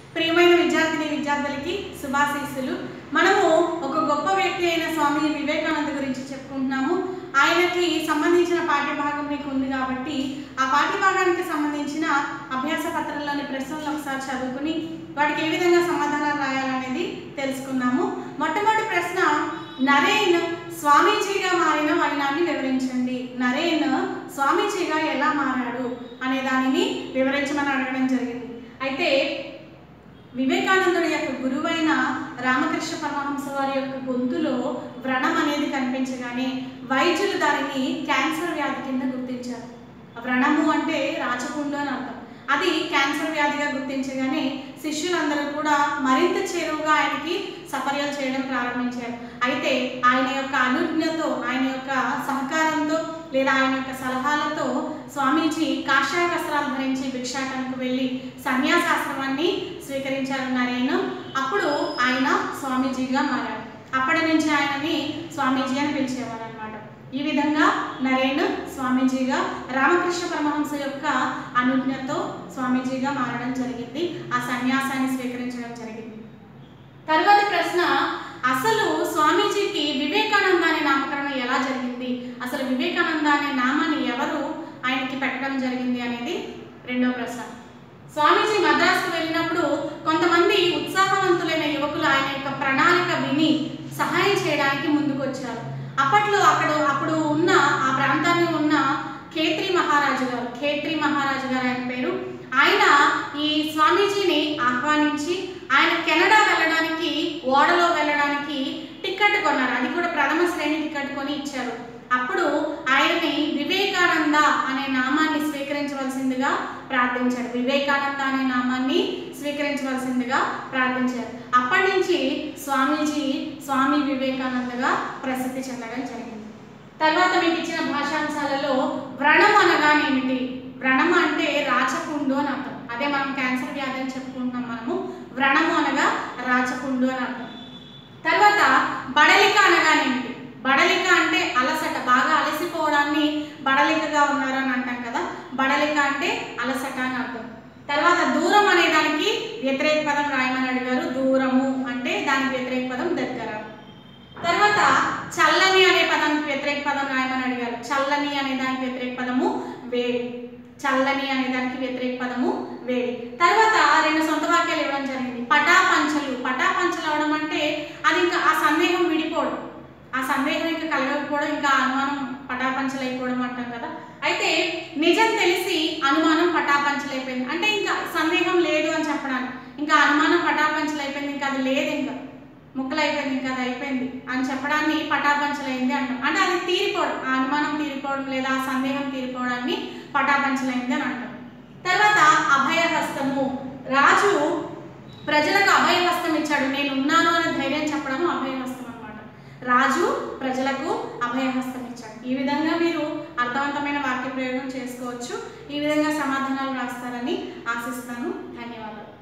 ప్రియమైన విద్యార్థిని విద్యార్థులకి శుభాశీస్సులు మనము ఒక గొప్ప వ్యక్తి అయిన స్వామి వివేకానంద గురించి చెప్పుకుంటున్నాము ఆయనకి సంబంధించిన పాఠ్యభాగం మీకు ఉంది కాబట్టి ఆ పాఠ్యభాగానికి సంబంధించిన అభ్యాస పత్రంలోని ప్రశ్నలు ఒకసారి చదువుకుని వాటికి ఏ విధంగా సమాధానాలు రాయాలనేది తెలుసుకుందాము మొట్టమొదటి ప్రశ్న నరేన్ స్వామీజీగా మారిన వైనాన్ని వివరించండి నరేన్ స్వామీజీగా ఎలా మారాడు అనే దానిని వివరించమని అడగడం జరిగింది అయితే వివేకానందుడి యొక్క గురువైన రామకృష్ణ పరమహంస వారి యొక్క గొంతులో వ్రణం అనేది కనిపించగానే వైద్యులు దానిని క్యాన్సర్ వ్యాధి కింద గుర్తించారు వ్రణము అంటే రాచపుండు అని అర్థం అది క్యాన్సర్ వ్యాధిగా గుర్తించగానే శిష్యులందరూ కూడా మరింత చేరువుగా ఆయనకి సపర్యలు చేయడం ప్రారంభించారు అయితే ఆయన యొక్క అనుజ్ఞతో ఆయన యొక్క సహకారంతో లేదా ఆయన యొక్క సలహాలతో స్వామీజీ కాషాయ వస్త్రాలు ధరించి భిక్షాటనకు వెళ్ళి సన్యాసాశ్రమాన్ని స్వీకరించారు నరేన్ అప్పుడు ఆయన స్వామీజీగా మారాడు అప్పటి నుంచి ఆయనని స్వామీజీ అని పిలిచేవారు అనమాట ఈ విధంగా నరేన్ స్వామీజీగా రామకృష్ణ పరమహంస యొక్క అనుజ్ఞతో స్వామీజీగా మారడం జరిగింది ఆ సన్యాసాన్ని స్వీకరించడం జరిగింది తరువాతి ప్రశ్న అసలు స్వామీజీకి వివేకానంద అనే నామకరణం ఎలా జరిగింది అసలు వివేకానంద అనే నామాన్ని ఎవరు ఆయనకి పెట్టడం జరిగింది అనేది రెండో ప్రశ్న స్వామీజీ మద్రాసుకు వెళ్ళినప్పుడు కొంతమంది ఉత్సాహవంతులైన యువకులు ఆయన యొక్క ప్రణాళిక విని సహాయం చేయడానికి ముందుకు వచ్చారు అప్పట్లో అక్కడ అప్పుడు ఉన్న ఆ ప్రాంతాన్ని ఉన్న ఖేత్రి మహారాజు గారు ఖేత్రి మహారాజు గారు ఆయన పేరు ఆయన ఈ స్వామీజీని ఆహ్వానించి ఆయన కెనడా వెళ్ళడానికి ఓడలో వెళ్ళడానికి టికెట్ కొన్నారు అది కూడా ప్రథమ శ్రేణి టికెట్ కొని ఇచ్చారు అప్పుడు ఆయన్ని వివేకానంద అనే నామాన్ని స్వీకరించవలసిందిగా ప్రార్థించారు వివేకానంద అనే నామాన్ని స్వీకరించవలసిందిగా ప్రార్థించారు అప్పటి నుంచి స్వామీజీ స్వామి వివేకానందగా ప్రసిద్ధి చెందడం జరిగింది తర్వాత మీకు ఇచ్చిన భాషాంశాలలో వ్రణం అనగానేమిటి వ్రణం అంటే రాచపుండు అని అర్థం అదే మనం క్యాన్సర్ వ్యాధి అని చెప్పుకుంటున్నాం మనము వ్రణము అనగా రాచపుండు అని అర్థం తర్వాత బడలిక అనగానేమిటి బడలిక అంటే అలసట బాగా అలసిపోవడాన్ని బడలికగా ఉన్నారు అని అంటాం కదా బడలిక అంటే అలసట అని అర్థం తర్వాత దూరం అనే దానికి వ్యతిరేక పదం రాయమని అడిగారు దూరము అంటే దానికి వ్యతిరేక పదం దగ్గర తర్వాత చల్లని అనే పదానికి వ్యతిరేక పదం రాయమని అడిగారు చల్లని అనే దానికి వ్యతిరేక పదము వేడి చల్లని అనే దానికి వ్యతిరేక పదము వేడి తర్వాత రెండు సొంత వాక్యాలు ఇవ్వడం జరిగింది పటాపంచలు పటాపంచలు అవడం అంటే అది ఇంకా ఆ సందేహం విడిపోవడం ఆ సందేహం ఇంకా కలగకపోవడం ఇంకా అనుమానం పటాపంచలు అయిపోవడం అంటాం కదా అయితే నిజం తెలిసి అనుమానం పటాపంచలు అయిపోయింది అంటే ఇంకా సందేహం లేదు అని చెప్పడానికి ఇంకా అనుమానం పటాపంచలు అయిపోయింది ఇంకా అది లేదు ఇంకా ముక్కలు అయిపోయింది ఇంకా అది అయిపోయింది అని చెప్పడాన్ని పటాపంచలైంది అంటాం అంటే అది తీరిపోవడం ఆ అనుమానం తీరిపోవడం లేదా ఆ సందేహం తీరిపోవడాన్ని పటాపంచలైంది అని అంటాం తర్వాత అభయహస్తము రాజు ప్రజలకు అభయహస్తం ఇచ్చాడు నేను ఉన్నాను అనే ధైర్యం చెప్పడం అభయహస్తం అన్నమాట రాజు ప్రజలకు అభయహస్తం ఇచ్చాడు ఈ విధంగా మీరు అర్థవంతమైన వాక్య ప్రయోగం చేసుకోవచ్చు ఈ విధంగా సమాధానాలు రాస్తారని ఆశిస్తాను ధన్యవాదాలు